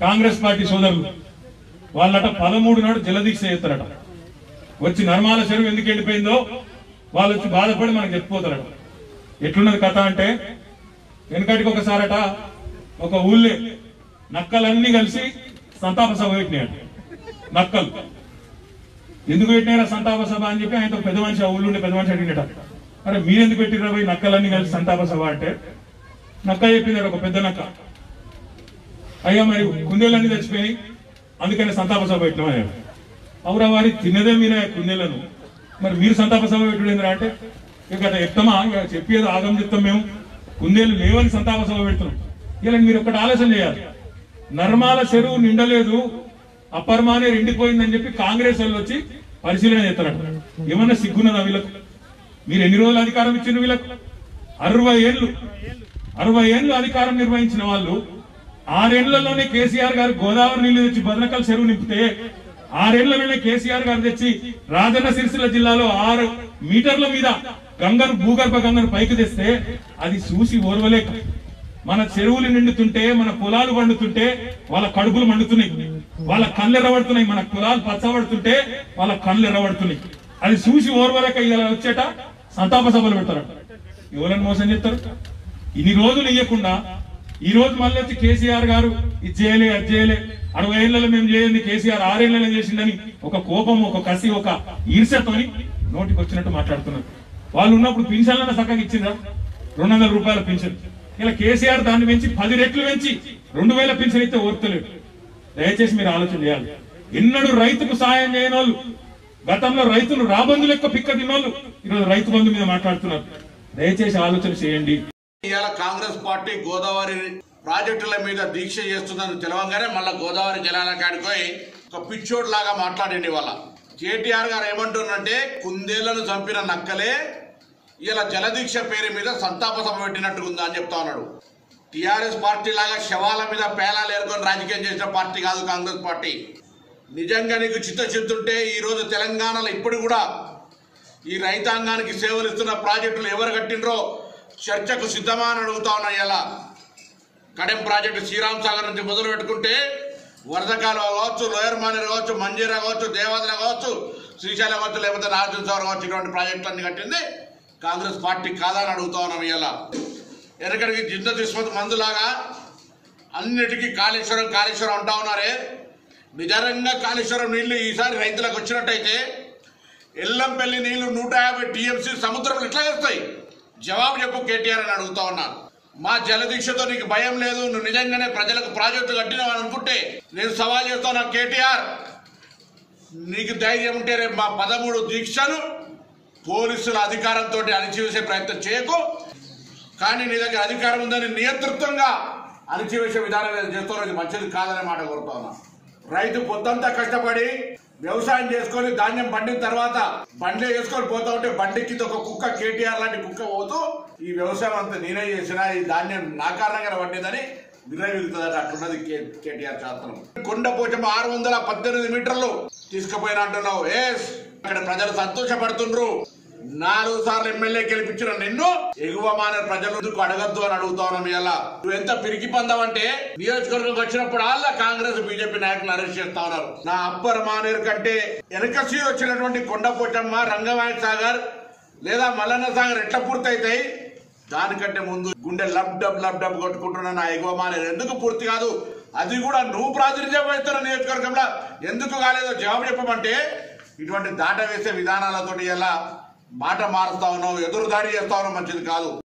Congress party సోదరులు వాళ్ళట పదమూడు నాడు జలదీక్ష చేస్తారట వచ్చి నర్మాల చెరువు ఎందుకు ఎండిపోయిందో వాళ్ళు వచ్చి బాధపడి మనకు చెప్పిపోతారట ఎట్లున్నది కథ అంటే వెనకటికి ఒకసారట ఒక ఊళ్ళే నక్కలన్నీ కలిసి సంతాప సభ పెట్టినాయట నక్కలు ఎందుకు పెట్టినారా సంతాప సభ అని చెప్పి ఆయనతో పెద్ద మనిషి ఆ ఊళ్ళో ఉండే పెద్ద మనిషి అడిగినట అరే మీరెందుకు పెట్టిరా పోయి నక్కలన్నీ కలిసి సంతాప సభ అంటే నక్క చెప్పిందట ఒక పెద్ద నక్క అయ్యా మరి కుందేలన్నీ చచ్చిపోయి అందుకని సంతాప సభ పెట్టినాం అయ్యా అవురా వారి తిన్నదే మీరే కుందేలను మరి మీరు సంతాప సభ పెట్టుడేంద్రా అంటే ఇక అట్లా చెప్తామా ఇక చెప్పేది ఆగం చెప్తాం మేము కుందేలు లేవని సంతాప సభ పెడుతున్నాం ఇలా మీరు ఒకటి ఆలోచన చేయాలి నర్మాల చెరువు నిండలేదు అపర్మానే ఎండిపోయిందని చెప్పి కాంగ్రెస్ వాళ్ళు వచ్చి పరిశీలన చేస్తారట ఏమన్నా సిగ్గున్నదా వీళ్ళకు మీరు ఎన్ని రోజులు అధికారం ఇచ్చిండ్రు వీళ్ళకు అరవై ఏళ్ళు అరవై ఏళ్ళు అధికారం నిర్వహించిన వాళ్ళు ఆరేళ్లలోనే కేసీఆర్ గారు గోదావరి నీళ్లు తెచ్చి బదనకల్ చెరువు నింపితే ఆరేళ్లలోనే కేసీఆర్ గారు తెచ్చి రాజన్న సిరిసిల్ల జిల్లాలో ఆరు మీటర్ల మీద గంగను భూగర్భ గంగను పైకి తెస్తే అది చూసి ఓర్వలేక మన చెరువులు నిండుతుంటే మన పొలాలు పండుతుంటే వాళ్ళ కడుపులు మండుతున్నాయి వాళ్ళ కళ్ళు ఎర్రబడుతున్నాయి మన పొలాలు పచ్చబడుతుంటే వాళ్ళ కళ్ళు ఎర్రబడుతున్నాయి అది చూసి ఓర్వలేక ఇలా వచ్చేట సంతాప సభలు పెడతారట ఎవరైనా మోసం చేస్తారు ఇన్ని రోజులు ఇవ్వకుండా ఈ రోజు మళ్ళీ వచ్చి కేసీఆర్ గారు ఇది చేయలే అది చేయలే అరవై ఏళ్లలో మేము చేయండి కేసీఆర్ ఆరేళ్లలో చేసిందని ఒక కోపం ఒక కసి ఒక ఈర్ష్యతోని నోటికి వచ్చినట్టు మాట్లాడుతున్నారు వాళ్ళు ఉన్నప్పుడు పింఛన్లను చక్కగా ఇచ్చిందా రెండు వందల రూపాయల పింఛన్ ఇలా కేసీఆర్ దాన్ని పెంచి పది రెట్లు పెంచి రెండు వేల పింఛన్ ఇస్తే ఓర్తలేడు దయచేసి మీరు ఆలోచన చేయాలి ఎన్నడూ రైతుకు సాయం చేయని వాళ్ళు గతంలో రైతులు రాబందులు ఎక్కువ పిక్క తిన్నోళ్ళు ఈరోజు రైతు బంధు మీద మాట్లాడుతున్నారు దయచేసి ఆలోచన చేయండి ఇవాళ కాంగ్రెస్ పార్టీ గోదావరి ప్రాజెక్టుల మీద దీక్ష చేస్తుందని తెలవంగానే మళ్ళా గోదావరి జలాల కాడిపోయి ఒక పిచ్చోడ్ లాగా మాట్లాడండి వాళ్ళ కేటీఆర్ గారు ఏమంటున్నారంటే కుందేళ్లను చంపిన నక్కలే ఇలా జలదీక్ష పేరు మీద సంతాప సభ పెట్టినట్టుగా ఉందా అని చెప్తా ఉన్నాడు టిఆర్ఎస్ పార్టీ లాగా శవాల మీద పేలాలు ఏరుకొని రాజకీయం చేసిన పార్టీ కాదు కాంగ్రెస్ పార్టీ నిజంగా నీకు చిత్తశుద్ధుంటే ఈ రోజు తెలంగాణలో ఇప్పుడు కూడా ఈ రైతాంగానికి సేవలు ఇస్తున్న ప్రాజెక్టులు ఎవరు కట్టినరో చర్చకు సిద్ధమా అని అడుగుతా ఉన్నా ఇలా కడెం ప్రాజెక్టు శ్రీరామ్ సాగర్ నుంచి మొదలు పెట్టుకుంటే వరదకాలు కావచ్చు లోయర్ మానేరు కావచ్చు మంజీరా కావచ్చు దేవాదన కావచ్చు శ్రీశైలం కావచ్చు లేకపోతే నాగార్జున సాగర్ కావచ్చు ఇటువంటి ప్రాజెక్టులన్నీ కట్టింది కాంగ్రెస్ పార్టీ కాదని అడుగుతా ఉన్నాం ఇలా ఎనకడికి జింద దుష్మత్ మందులాగా అన్నిటికీ కాళేశ్వరం కాళేశ్వరం అంటా ఉన్నారే నిజంగా కాళేశ్వరం నీళ్లు ఈసారి రైతులకు వచ్చినట్టయితే ఎల్లంపల్లి నీళ్లు నూట యాభై టీఎంసీ సముద్రంలో ఎట్లా వస్తాయి జవాబు చెప్పు కేటీఆర్ అని అడుగుతా ఉన్నాను మా జలదీక్షతో నీకు భయం లేదు నువ్వు నిజంగానే ప్రజలకు ప్రాజెక్టు కట్టినావు అని అనుకుంటే నేను సవాల్ చేస్తాను కేటీఆర్ నీకు ధైర్యం ఉంటే రేపు మా పదమూడు దీక్షలు పోలీసుల అధికారంతో అణిచివేసే ప్రయత్నం చేయకు కానీ నీ దగ్గర అధికారం ఉందని నియంతృత్వంగా అణిచివేసే విధానం ఏదో చేస్తారో ఇది మంచిది కాదనే మాట కోరుతా ఉన్నా రైతు పొద్దంతా కష్టపడి వ్యవసాయం చేసుకొని ధాన్యం పండిన తర్వాత బండి వేసుకొని పోతా ఉంటే బండి కింద ఒక కుక్క కేటీఆర్ లాంటి కుక్క పోతూ ఈ వ్యవసాయం అంతా నేనే చేసిన ఈ ధాన్యం నా కారణంగా పండిందని విర్రవిగుతుందట అట్లున్నది కే- కేటీఆర్ శాస్త్రం కొండ పోచమ్మ ఆరు వందల పద్దెనిమిది మీటర్లు తీసుకుపోయిన అంటున్నావు ఎస్ ఇక్కడ ప్రజలు సంతోషపడుతుండ్రు నాలుగు సార్లు ఎమ్మెల్యే గెలిపించిన నిన్ను ఎగువ మానే ప్రజలు ఎందుకు అడగద్దు అని అడుగుతా ఉన్నాం ఇలా నువ్వు ఎంత పిరికి పందావంటే నియోజకవర్గం వచ్చినప్పుడు వాళ్ళ కాంగ్రెస్ బీజేపీ నాయకులు అరెస్ట్ చేస్తా ఉన్నారు నా అప్పర్ మానేరు కంటే వెనక సీట్ వచ్చినటువంటి కొండపోచమ్మ రంగవాయ సాగర్ లేదా మల్లన్న సాగర్ ఎట్లా పూర్తయితాయి దానికంటే ముందు గుండె లబ్ డబ్ లబ్ డబ్ కొట్టుకుంటున్న నా ఎగువ మానేరు ఎందుకు పూర్తి కాదు అది కూడా నువ్వు ప్రాతినిధ్యం వహిస్తున్న నియోజకవర్గంలో ఎందుకు కాలేదో జవాబు చెప్పమంటే ఇటువంటి దాట వేసే విధానాలతోటి ఎలా మాట మారుస్తా ఉన్నావు ఎదురు దాడి చేస్తా ఉన్నావు మంచిది కాదు